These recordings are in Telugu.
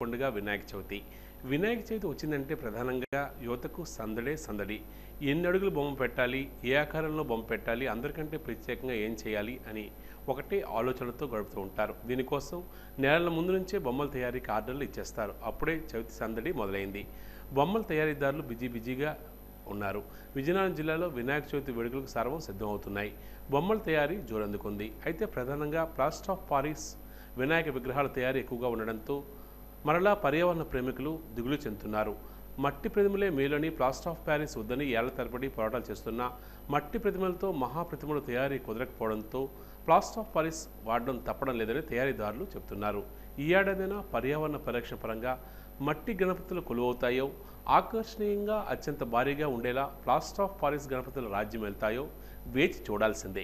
పండుగ వినాయక చవితి వినాయక చవితి వచ్చిందంటే ప్రధానంగా యువతకు సందడే సందడి ఎన్ని అడుగులు బొమ్మ పెట్టాలి ఏ ఆకారంలో బొమ్మ పెట్టాలి అందరికంటే ప్రత్యేకంగా ఏం చేయాలి అని ఒకటే ఆలోచనతో గడుపుతూ ఉంటారు దీనికోసం నెలల ముందు నుంచే బొమ్మల తయారీకి ఆర్డర్లు ఇచ్చేస్తారు అప్పుడే చవితి సందడి మొదలైంది బొమ్మల తయారీదారులు బిజీ బిజీగా ఉన్నారు విజయనగరం జిల్లాలో వినాయక చవితి వేడుకలకు సర్వం సిద్ధమవుతున్నాయి బొమ్మల తయారీ జోరందుకుంది అయితే ప్రధానంగా ప్లాస్టర్ ఆఫ్ పారిస్ వినాయక విగ్రహాల తయారీ ఎక్కువగా ఉండడంతో మరలా పర్యావరణ ప్రేమికులు దిగులు చెందుతున్నారు మట్టి ప్రతిమలే మేలని ప్లాస్టర్ ఆఫ్ ప్యారిస్ వద్దని ఏళ్ల తరబడి పోరాటాలు చేస్తున్న మట్టి ప్రతిమలతో మహాప్రతిమల తయారీ కుదరకపోవడంతో ప్లాస్టర్ ఆఫ్ పారిస్ వాడడం తప్పడం లేదని తయారీదారులు చెబుతున్నారు ఈ ఏడాదైనా పర్యావరణ పరిరక్షణ పరంగా మట్టి గణపతులు కొలువవుతాయో ఆకర్షణీయంగా అత్యంత భారీగా ఉండేలా ప్లాస్టర్ ఆఫ్ పారిస్ గణపతుల రాజ్యం వెళ్తాయో వేచి చూడాల్సిందే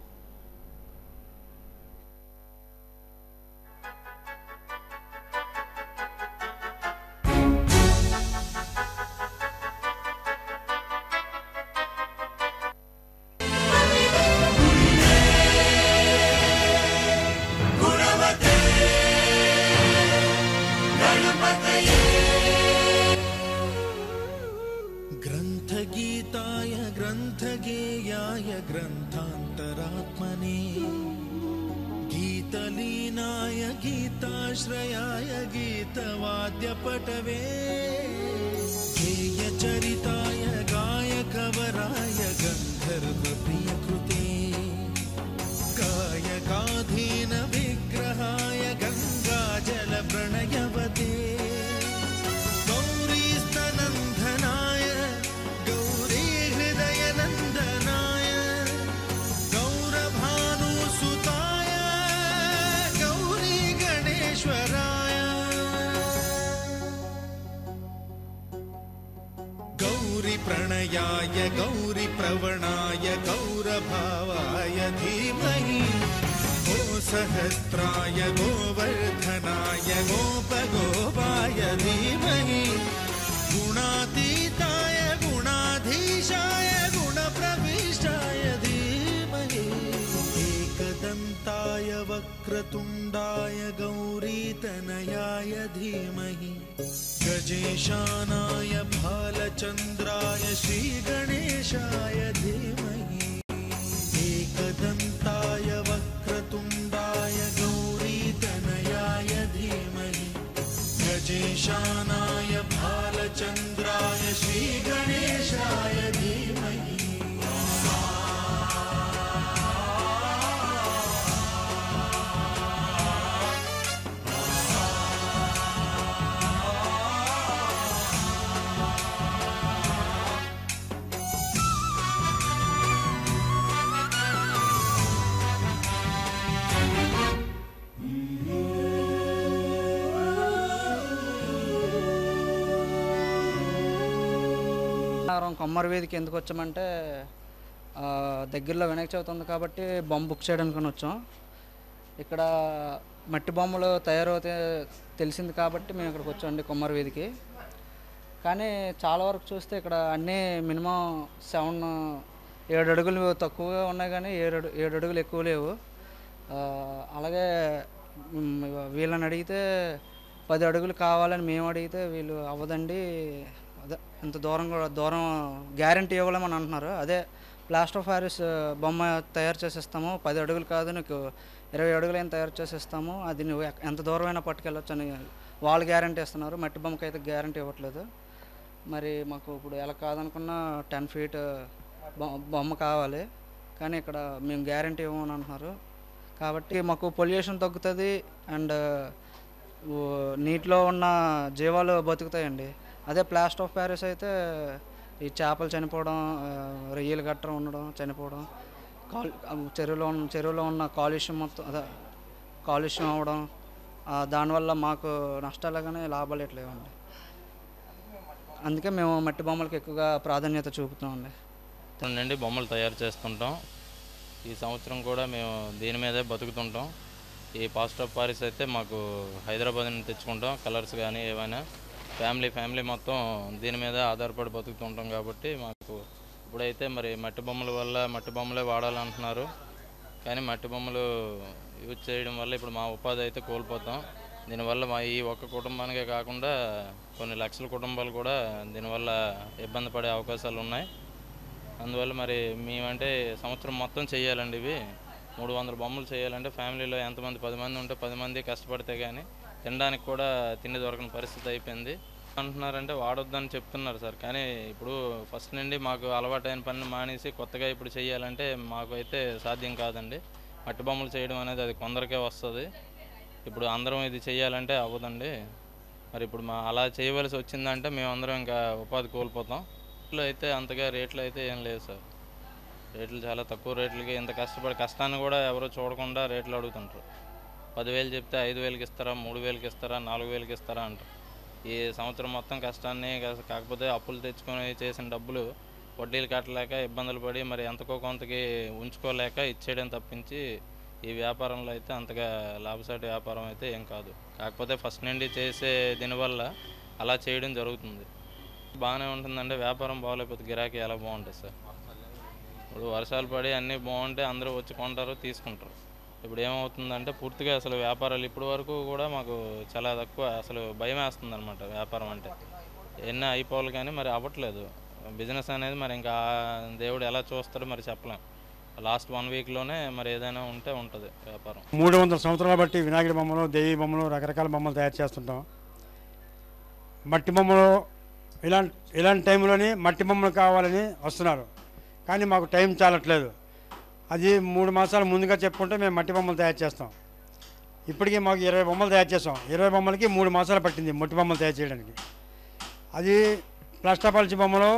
ग्रन्थगीताय ग्रन्थगेयाय ग्रन्थान्तरात्मने गीतलीनाय गीताश्रयाय गीतवाद्यपटवे गेयचरिताय गायकवराय गन्धर्वप्रियकृते कायकाधीन विग्रहाय गङ्गाजलप्रणयवते गौरीस्तनन्दनाय गौरीहृदयनन्दनाय गौरभानुसुताय गौरी गणेश्वराय गौरीप्रणयाय गौरीप्रवणाय गौरभावाय धीमहि गो सहस्राय गोवर्धनाय गोपगोपाय धीमहि गुणातीताय गुणाधीशाय गुणप्रविष्टाय धीमहि एकदन्ताय वक्रतुण्डाय गौरीतनयाय धीमहि गजेशानाय भालचन्द्राय श्रीगणेशाय धीमहि एकदन्ताय वक्रतुण्डाय गौरीतनयाय धीमहि गजेशानाय भालचन्द्राय श्रीगणेशाय धीमहि నగరం కొమ్మరి వీధికి ఎందుకు వచ్చామంటే ఆ, దగ్గరలో వినాయక చవితి ఉంది కాబట్టి బొమ్మ బుక్ చేయడానికి అని వచ్చాం ఇక్కడ మట్టి బొమ్మలు తయారవుతే తెలిసింది కాబట్టి మేము ఇక్కడికి వచ్చామండి కొమ్మరి వీధికి కానీ చాలా వరకు చూస్తే ఇక్కడ అన్నీ మినిమం సెవెన్ ఏడు అడుగులు తక్కువగా ఉన్నాయి కానీ ఏడు అడు- ఏడు అడుగులు ఎక్కువ లేవు ఆ, అలాగే మ్, వీళ్ళని అడిగితే పది అడుగులు కావాలని మేము అడిగితే వీళ్ళు అవ్వదండి అదే ఇంత దూరం కూడా దూరం గ్యారంటీ ఇవ్వలేమని అంటున్నారు అదే ప్లాస్టర్ ఆఫ్ ప్యారిస్ బొమ్మ తయారు చేసిస్తాము పది అడుగులు కాదు నీకు ఇరవై అడుగులైనా తయారు చేసిస్తాము అది నువ్వు ఎక్- ఎంత దూరమైనా పట్టుకెళ్ళొచ్చు అని వాళ్ళు గ్యారంటీ ఇస్తున్నారు మట్టి బొమ్మకి అయితే గ్యారంటీ ఇవ్వట్లేదు మరి మాకు ఇప్పుడు ఎలా కాదనుకున్నా టెన్ ఫీట్ బొమ్మ కావాలి కానీ ఇక్కడ మేము గ్యారంటీ ఇవ్వమని అంటున్నారు కాబట్టి మాకు పొల్యూషన్ తగ్గుతుంది అండ్ నీటిలో ఉన్న జీవాలు బతుకుతాయండి అదే ప్లాస్టర్ ఆఫ్ ప్యారిస్ అయితే ఈ చేపలు చనిపోవడం ఆ, రొయ్యలు గట్ర ఉండడం చనిపోవడం కాల్ ఆ, చెరువులో ఉన్న చెరువులో ఉన్న కాలుష్యం మొత్తం అదే కాలుష్యం అవ్వడం ఆ, దానివల్ల మాకు నష్టాలు కానీ లాభాలు ఎట్లేవండి అందుకే మేము మట్టి బొమ్మలకి ఎక్కువగా ప్రాధాన్యత చూపుతామండి సంవత్సరం నుండి బొమ్మలు తయారు చేస్తుంటాం ఈ సంవత్సరం కూడా మేము దీని మీదే బతుకుతుంటాం ఈ పాస్ట్ ఆఫ్ పారిస్ అయితే మాకు హైదరాబాద్ నుంచి తెచ్చుకుంటాం కలర్స్ కానీ ఏమైనా ఫ్యామిలీ ఫ్యామిలీ మొత్తం దీని మీద ఆధారపడి బతుకుతుంటాం కాబట్టి మాకు ఇప్పుడైతే మరి మట్టి బొమ్మల వల్ల మట్టి బొమ్మలే వాడాలంటున్నారు కానీ మట్టి బొమ్మలు యూజ్ చేయడం వల్ల ఇప్పుడు మా ఉపాధి అయితే కోల్పోతాం దీనివల్ల మా ఈ ఒక్క కుటుంబానికే కాకుండా కొన్ని లక్షల కుటుంబాలు కూడా దీనివల్ల ఇబ్బంది పడే అవకాశాలు ఉన్నాయి అందువల్ల మరి మేమంటే సంవత్సరం మొత్తం చేయాలండి ఇవి మూడు వందల బొమ్మలు చేయాలంటే ఫ్యామిలీలో ఎంతమంది పది మంది ఉంటే పది మంది కష్టపడితే కానీ తినడానికి కూడా తిండి దొరకని పరిస్థితి అయిపోయింది అంటున్నారంటే వాడొద్దని చెప్తున్నారు సార్ కానీ ఇప్పుడు ఫస్ట్ నుండి మాకు అలవాటైన పని మానేసి కొత్తగా ఇప్పుడు చేయాలంటే మాకు అయితే సాధ్యం కాదండి మట్టి బొమ్మలు చేయడం అనేది అది కొందరికే వస్తుంది ఇప్పుడు అందరం ఇది చేయాలంటే అవ్వదండి మరి ఇప్పుడు మా అలా చేయవలసి వచ్చిందంటే మేమందరం ఇంకా ఉపాధి కోల్పోతాం రేట్లు అయితే అంతగా రేట్లు అయితే ఏం లేవు సార్ రేట్లు చాలా తక్కువ రేట్లకి ఇంత కష్టపడి కష్టాన్ని కూడా ఎవరు చూడకుండా రేట్లు అడుగుతుంటారు పదివేలు చెప్తే ఐదు వేలకి ఇస్తారా మూడు వేలకి ఇస్తారా నాలుగు వేలకి ఇస్తారా అంటారు ఈ సంవత్సరం మొత్తం కష్టాన్ని కా- కాకపోతే అప్పులు తెచ్చుకొని చేసిన డబ్బులు వడ్డీలు కట్టలేక ఇబ్బందులు పడి మరి ఎంతకో కొంతకి ఉంచుకోలేక ఇచ్చేయడం తప్పించి ఈ వ్యాపారంలో అయితే అంతగా లాభసాటి వ్యాపారం అయితే ఏం కాదు కాకపోతే ఫస్ట్ నుండి చేసే దీనివల్ల అలా చేయడం జరుగుతుంది బాగానే ఉంటుందంటే వ్యాపారం బాగోలేకపోతే గిరాకీ ఎలా బాగుంటుంది సార్ ఇప్పుడు వర్షాలు పడి అన్నీ బాగుంటే అందరూ వచ్చి కొంటారు తీసుకుంటారు ఇప్పుడు ఏమవుతుందంటే పూర్తిగా అసలు వ్యాపారాలు ఇప్పటి వరకు కూడా మాకు చాలా తక్కువ అసలు భయం వేస్తుంది అనమాట వ్యాపారం అంటే ఎన్నో అయిపోవాలి కానీ మరి అవ్వట్లేదు బిజినెస్ అనేది మరి ఇంకా దేవుడు ఎలా చూస్తాడో మరి చెప్పలేం లాస్ట్ వన్ వీక్లోనే మరి ఏదైనా ఉంటే ఉంటుంది వ్యాపారం మూడు వందల సంవత్సరాల బట్టి వినాయకుడి బొమ్మలు దేవి బొమ్మలు రకరకాల బొమ్మలు తయారు చేస్తుంటాం మట్టి బొమ్మలు ఇలాంటి ఇలాంటి టైంలోని మట్టి బొమ్మలు కావాలని వస్తున్నారు కానీ మాకు టైం చాలట్లేదు అది మూడు మాసాల ముందుగా చెప్పుకుంటే మేము మట్టి బొమ్మలు తయారు చేస్తాం ఇప్పటికీ మాకు ఇరవై బొమ్మలు తయారు చేస్తాం ఇరవై బొమ్మలకి మూడు మాసాలు పట్టింది మట్టి బొమ్మలు తయారు చేయడానికి అది ప్లాస్టర్ పాలిచి బొమ్మలు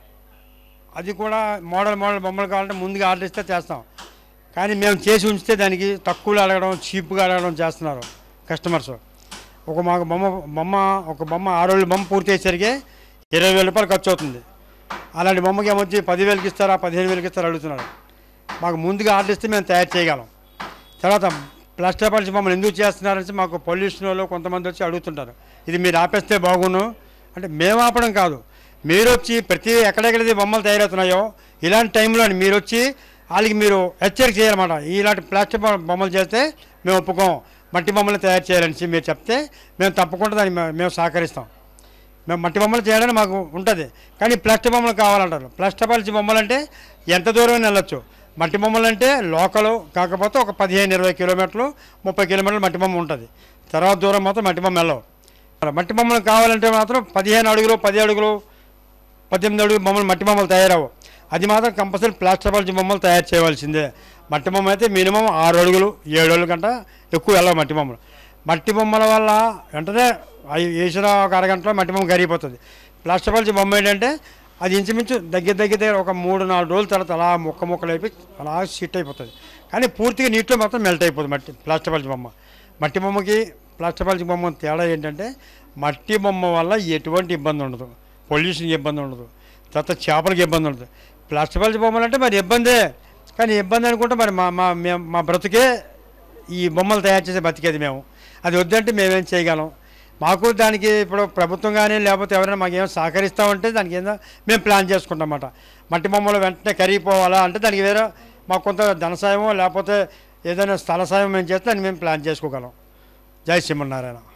అది కూడా మోడల్ మోడల్ బొమ్మలు కావాలంటే ముందుగా ఆర్డర్ ఇస్తే చేస్తాం కానీ మేము చేసి ఉంచితే దానికి తక్కువలో అడగడం చీప్గా అడగడం చేస్తున్నారు కస్టమర్స్ ఒక మాకు బొమ్మ బొమ్మ ఒక బొమ్మ ఆరు రోజుల బొమ్మ పూర్తి అయ్యేసరికి ఇరవై వేల రూపాయలు ఖర్చు అవుతుంది అలాంటి బొమ్మకి ఏమొచ్చి పదివేలకి ఇస్తారా పదిహేను వేలకి ఇస్తారా అడుగుతున్నారు మాకు ముందుగా ఆర్డర్ ఇస్తే మేము తయారు చేయగలం తర్వాత ప్లాస్టర్ పాలిసి బొమ్మలు ఎందుకు చేస్తున్నారని మాకు పొల్యూషన్ వాళ్ళు కొంతమంది వచ్చి అడుగుతుంటారు ఇది మీరు ఆపేస్తే బాగును అంటే మేము ఆపడం కాదు మీరు వచ్చి ప్రతి ఎక్కడెక్కడైతే బొమ్మలు తయారవుతున్నాయో ఇలాంటి టైంలో మీరు వచ్చి వాళ్ళకి మీరు హెచ్చరిక చేయాలన్నమాట ఇలాంటి ప్లాస్టిక్ బొమ్మ- బొమ్మలు చేస్తే మేము ఒప్పుకోం మట్టి బొమ్మలు తయారు చేయాలని మీరు చెప్తే మేము తప్పకుండా దాన్ని మే- మేము సహకరిస్తాం మేము మట్టి బొమ్మలు చేయాలని మాకు ఉంటుంది కానీ ప్లాస్టిక్ బొమ్మలు కావాలంటారు ప్లాస్టిక్ పాలిసి బొమ్మలు అంటే ఎంత దూరం వెళ్ళొచ్చు మట్టి బొమ్మలు అంటే లోకల్ కాకపోతే ఒక పదిహేను ఇరవై కిలోమీటర్లు ముప్పై కిలోమీటర్లు మట్టి బొమ్మ ఉంటుంది తర్వాత దూరం మాత్రం మట్టి బొమ్మ వెళ్ళవు మట్టి బొమ్మలు కావాలంటే మాత్రం పదిహేను అడుగులు పది అడుగులు పద్దెనిమిది అడుగులు బొమ్మలు మట్టి బొమ్మలు తయారవు అది మాత్రం కంపల్సరీ ప్లాస్టర్ పాలిసి బొమ్మలు తయారు చేయవలసిందే మట్టి బొమ్మ అయితే మినిమం ఆరు అడుగులు ఏడు అడుగుల కంటే ఎక్కువ వెళ్ళవు మట్టి బొమ్మలు మట్టి బొమ్మల వల్ల వెంటనే అవి వేసిన ఒక అరగంటలో మట్టి బొమ్మ కరిగిపోతుంది ప్లాస్టర్ పాలిసి బొమ్మ ఏంటంటే అది ఇంచుమించు దగ్గర దగ్గర దగ్గర ఒక మూడు నాలుగు రోజుల తర్వాత అలా ముక్క ముక్కలు అయిపోయి అలా షిట్ అయిపోతుంది కానీ పూర్తిగా నీటిలో మాత్రం మెల్ట్ అయిపోతుంది మట్టి ప్లాస్టర్ పాలిసి బొమ్మ మట్టి బొమ్మకి ప్లాస్టర్ పాలిసి బొమ్మ తేడా ఏంటంటే మట్టి బొమ్మ వల్ల ఎటువంటి ఇబ్బంది ఉండదు పొల్యూషన్కి ఇబ్బంది ఉండదు తర్వాత చేపలకి ఇబ్బంది ఉండదు ప్లాస్టర్ పాలిసి బొమ్మలు అంటే మరి ఇబ్బందే కానీ ఇబ్బంది అనుకుంటే మరి మా మా మేము మా బ్రతుకే ఈ బొమ్మలు తయారు చేసే బతికేది మేము అది వద్దంటే మేమేం చేయగలం మాకు దానికి ఇప్పుడు ప్రభుత్వం కానీ లేకపోతే ఎవరైనా మాకు ఏమైనా సహకరిస్తామంటే దానికి ఏందో మేము ప్లాన్ చేసుకుంటాం అన్నమాట మట్టి బొమ్మలు వెంటనే కరిగిపోవాలా అంటే దానికి వేరే మాకు కొంత ధన సాయమో లేకపోతే ఏదైనా స్థల సాయం మేము చేస్తే దాన్ని మేము ప్లాన్ చేసుకోగలం జై శ్రీమన్నారాయణ